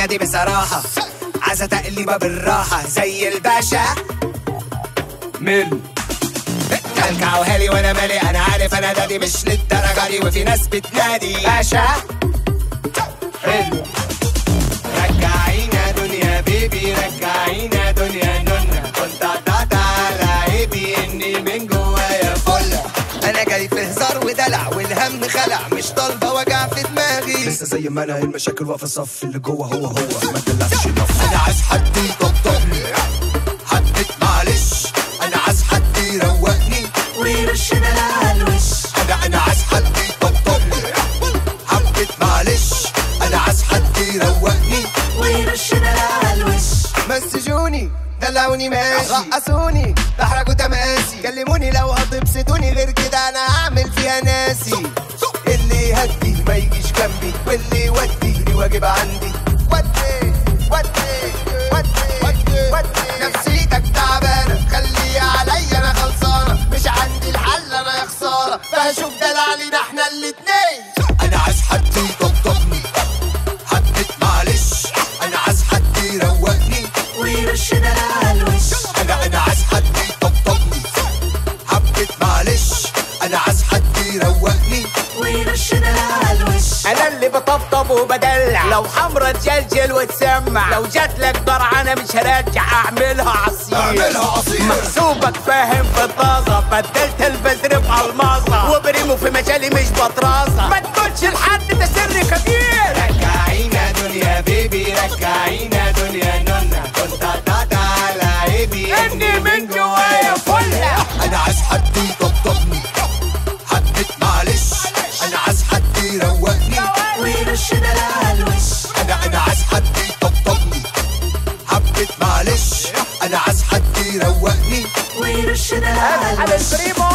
الدنيا دي بصراحة عايزة تقليبة بالراحة زي الباشا من كلكعوها لي وانا مالي انا عارف انا دادي مش للدرجة دي وفي ناس بتنادي باشا حلو رجعينا دنيا بيبي رجعينا دنيا نونا كنت قطعت على عيبي اني من جوايا فلة انا جاي في هزار ودلع والهم خلع مش طالبه وجع في دماغي لسه زي ما انا المشاكل واقفه الصف اللي جوه هو هو ما تدلعش نفسك انا عايز حد يطبطبني حبيت معلش انا عايز حد يروقني ويرشنا على الوش انا انا عايز حد يطبطبني حبيت معلش انا عايز حد يروقني ويرشنا على الوش مسجوني دلعوني ماشي رقصوني بحرجوا تماسي كلموني لو هتبسطوني غير كده انا هعمل فيها ناسي اللي يهدي ما يجيش جنبي واللي يودي لي واجب عندي ودي ودي ودي ودي نفسيتك تعبانه خلي عليا انا خلصانه مش عندي الحل انا يا خساره فهشوف دلع لينا احنا الاتنين انا عايز حد يطبطبني حبيت معلش انا عايز حد يروقني ويرشنا على الوش انا انا عايز حد يطبطبني حبيت معلش انا عايز حد يروقني ويرشنا على الوش انا اللي بطبطب وبدلع لو حمرا تجلجل وتسمع لو جات لك درعانه مش هرجع اعملها عصير اعملها عصير. محسوبك فاهم في الطازه بدلت البذر بألماظة وبريمو في مجالي مش بطرازه ما تقولش لحد ده سر كبير رجعينا دنيا بيبي رجعينا دنيا نونا كنت قطعت على عيبي اني من جوايا فله انا عايز حد يطبطبني حبيت معلش انا عايز حد يروقني ويرشنا على الوش انا انا عايز حد يطبطبني حبيت معلش انا عايز حد يروقني ويرشنا على على الوش البريمو